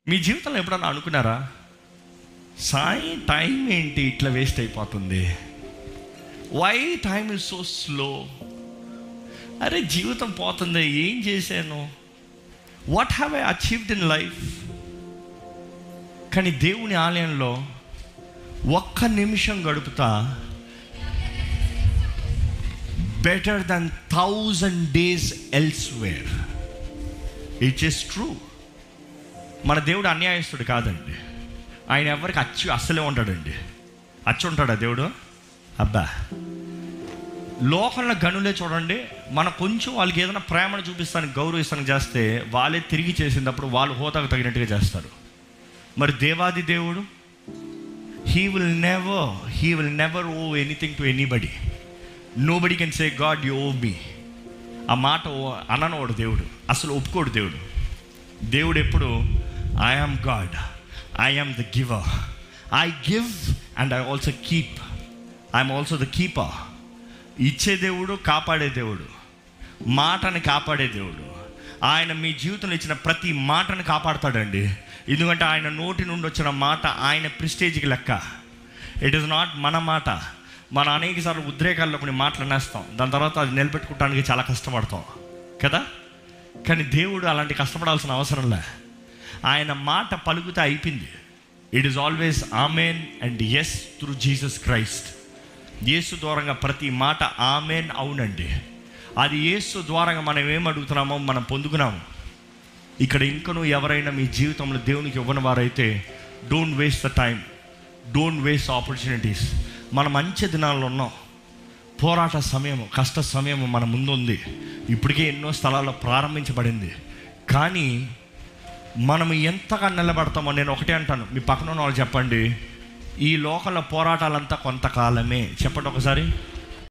మీ జీవితంలో ఎప్పుడన్నా అనుకున్నారా సాయి టైం ఏంటి ఇట్లా వేస్ట్ అయిపోతుంది why time is so slow అరే జీవితం పోతుంది ఏం చేశాను what have I achieved in life కానీ దేవుని ఆలయంలో ఒక్క నిమిషం గడుపుతా better than thousand days elsewhere it is true మన దేవుడు అన్యాయస్తుడు కాదండి ఆయన ఎవరికి అచ్చి అస్సలే ఉంటాడండి అచ్చి ఉంటాడా దేవుడు అబ్బా లోకంలో గనులే చూడండి మన కొంచెం వాళ్ళకి ఏదైనా ప్రేమను చూపిస్తానికి గౌరవిస్తానికి చేస్తే వాళ్ళే తిరిగి చేసినప్పుడు వాళ్ళు హోదాకు తగినట్టుగా చేస్తారు మరి దేవాది దేవుడు he will never he will never owe anything to anybody nobody can say God you owe me ఆ మాట ఓ- అననోడు దేవుడు అసలు ఒప్పుకోడు దేవుడు దేవుడు ఎప్పుడు I am God I am the giver I give and I also keep I'm also the keeper ఇచ్చే దేవుడు కాపాడే దేవుడు మాటని కాపాడే దేవుడు ఆయన మీ జీవితంలో ఇచ్చిన ప్రతి మాటను కాపాడతాడండి ఎందుకంటే ఆయన నోటి నుండి వచ్చిన మాట ఆయన ప్రిస్టేజ్కి లెక్క ఇట్ ఈస్ నాట్ మన మాట మన అనేక సార్లు ఉద్రేకాల్లో కొన్ని మాటలు అనేస్తాం దాని తర్వాత అది నిలబెట్టుకోవడానికి చాలా కష్టపడతాం కదా కానీ దేవుడు అలాంటి కష్టపడాల్సిన అవసరం లే ఆయన మాట పలుకుతే అయిపోయింది it is always amen and yes through Jesus Christ Yesu ద్వారంగా ప్రతి మాట ఆమెన్ అవునండి అది యేసు ద్వారంగా మనం ఏం అడుగుతున్నామో మనం పొందుకున్నాము ఇక్కడ ఇంకనూ ఎవరైనా మీ జీవితంలో దేవునికి ఇవ్వని వారైతే don't waste the time don't waste opportunities మనం మంచి దినాల్లో ఉన్నాం పోరాట సమయం కష్ట సమయం మన ముందు ఉంది ఇప్పటికే ఎన్నో స్థలాల్లో ప్రారంభించబడింది కానీ మనం ఎంతగా నిలబడతామో నేను ఒకటే అంటాను మీ పక్కన ఉన్న వాళ్ళు చెప్పండి ఈ లోకంలో పోరాటాలంతా కొంతకాలమే చెప్పండి ఒకసారి